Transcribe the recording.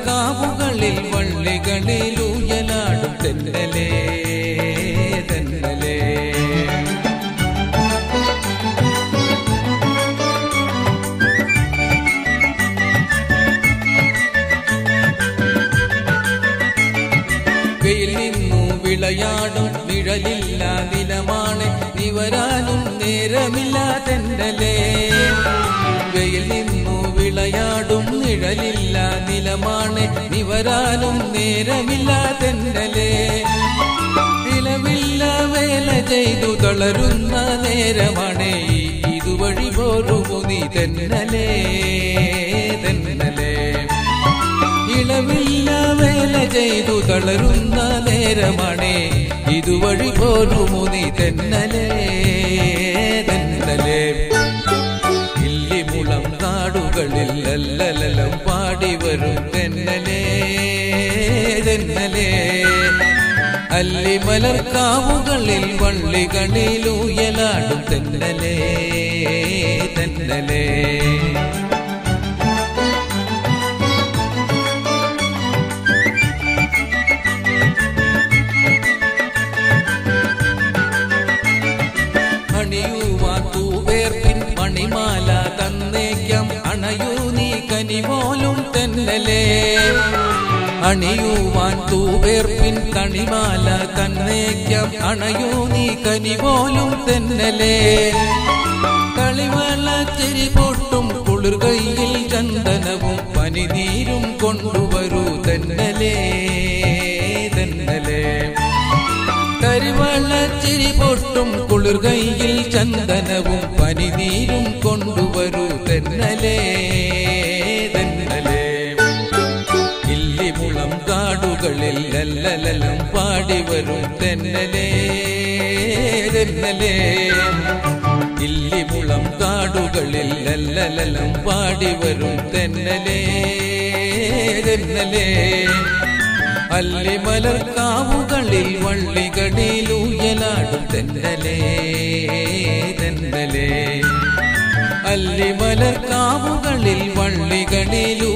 കാവുകളിൽ വള്ളികളിൽ ഉയലാടും തെന്നലേ തെന്നലേ വെയിൽ നിന്നു വിളയാടും നിഴലില്ല നിലമാണ് നിവരാനും നേരമില്ല തെന്നലേ വെയിൽ നിന്നു വിളയാടും നിഴലില്ല നിലമാണ് നിവരാനും നേരമില്ല തെന്നലേ നിലവില്ല വേല ചെയ്തു തളരുന്ന നേരമാണ് ഈ ഇതുവഴി പോരുമുനി തെന്നലേ തെന്നലേ ഇളവില്ല വേല ചെയ്തു തളരുന്ന നേരമാണ് ഇതുവഴി പോരുമുനി തെന്നലേ തെന്നലേ ഇല്ലിമുളം കാടുകളിൽ അല്ലലലം പാടി വരും തെന്നലേ തെന്നലേ അല്ലിമലർ കാവുകളിൽ വള്ളികളിൽ ഉയലാടും തെന്നലേ തെന്നലേ അണിയുവാൻ തൂവേർപ്പിൻ മണിമാല തന്നേക്കാം അണയൂ നീ കനിമോലും തെന്നലേ അണിയുവാൻ തൂവേർപ്പിൻ കണിമാല തന്നേക്കാം അണയൂ നീ കനിമോലും തെന്നലേ കളിവള ചെരി പൊട്ടും കുളിർകൈയിൽ ചന്ദനവും പനിനീരും കൊണ്ടുവരൂ തെന്നലേ തെന്നലേ കരിവളച്ചിരി പൊട്ടും കുളിർകൈയിൽ ചന്ദനവും പനിനീരും കൊണ്ടുവരൂ തെന്നലേ തെന്നലേ ഇല്ലിമുളം കാടുകളിൽ ലല്ലലലം പാടി വരും തെന്നലേ തെന്നലേ ഇല്ലിമുളം കാടുകളിൽ ലല്ലലലം പാടി വരും തെന്നലേ തെന്നലേ അല്ലിമലർ കാവുകളിൽ വള്ളികളിൽ ഉയലാടും തെന്നലേ തെന്നലേ അല്ലിമലർ കാവുകളിൽ വള്ളികളിൽ